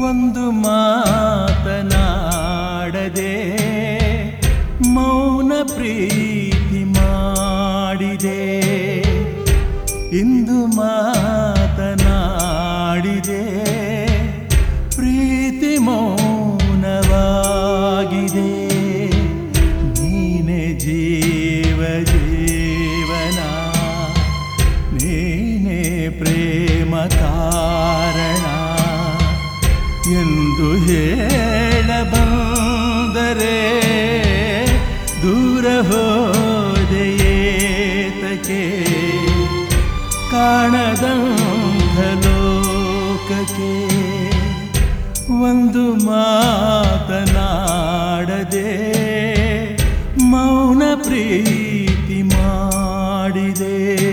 ಒಂದು ಮಾತನಾಡದೆ ಮೌನ ಪ್ರೀತಿ ಮಾಡಿದೆ ಇಂದು ಮಾತನಾಡಿದೆ ಪ್ರೀತಿ ಮೌನವಾಗಿದೆ ನೀನೆ ಜೀವ ಜೀವನ ನೀನೆ ಪ್ರೇಮ ಕಾರಣ ಎಂದು ಹೇಳಬಂದರೆ ದೂರ ಹೋದೆಯೇತಕ್ಕೆ ಕಾಣದಂಥ ಲೋಕಕ್ಕೆ ಒಂದು ಮಾತನಾಡದೆ ಮೌನ ಪ್ರೀತಿ ಮಾಡಿದೆ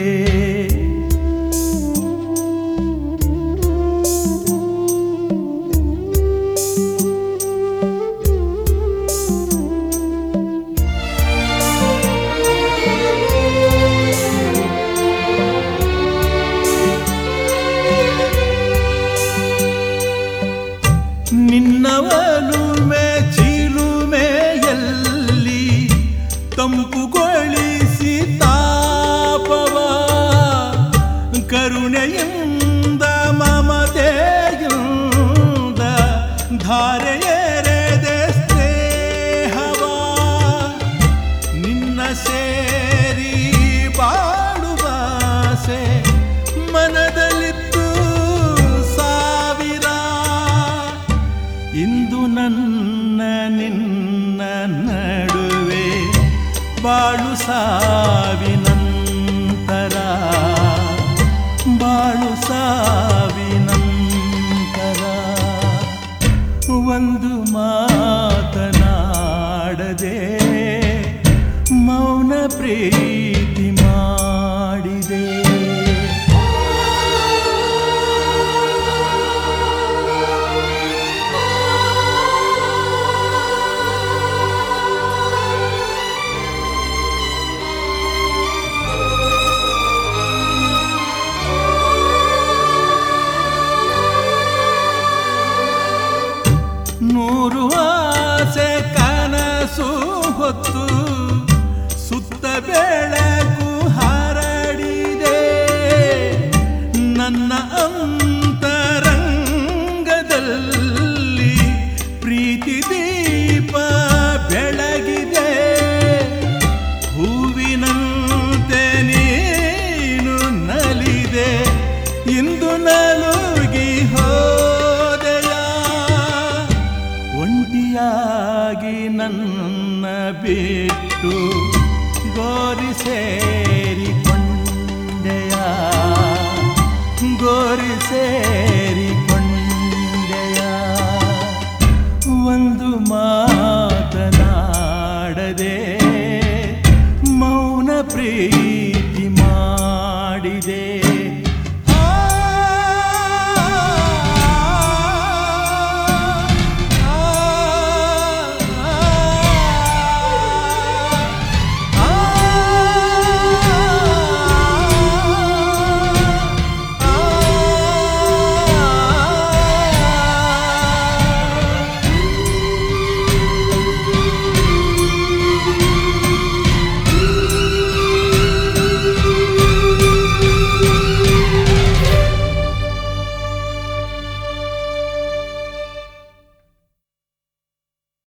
ನಿನ್ನವಲುಮೆ ಚಿಲುಮೆಯಲ್ಲಿ ತಂಪುಗೊಳಿಸಿ ತಾಪವ ಕರುಣೆಯಿಂದ ಮಮತೆಯಿಂದ ಧಾರೆಯೆರೆದೆ ಸ್ನೇಹವ ನಿನ್ನ ಸೇರಿ ಬಾಳುವಾಸೆ ಮನದಲ್ಲಿತ್ತು ಸಾವಿರ ಇಂದು ನನ್ನ ನಿನ್ನ ನಡುವೆ ಬಾಳು ಸಾವಿನಂತರ ಬಾಳು ಸಾವಿನಂತರ ಒಂದು ಮಾತನಾಡದೆ ಮೌನ ಪ್ರೀತಿ ಮಾಡಿದೆ ನೂರು ಆಸೆ ಕನಸು ಹೊತ್ತು ಸುತ್ತ ಬೆಳಕು ಹರಡಿದೆ ನನ್ನ ಅಂತರಂಗದಲ್ಲಿ ಪ್ರೀತಿ ದೀಪ ಬೆಳಗಿದೆ ಹೂವಿನಂತೆ ನೀನು ನಲಿದೆ ಇಂದು ನಲುಗಿ ಹೋದೆಯ ಒಂಟಿಯಾಗಿ ನನ್ನ ಬಿಟ್ಟು ಗೋರಿ ಸೇರಿದೆಯ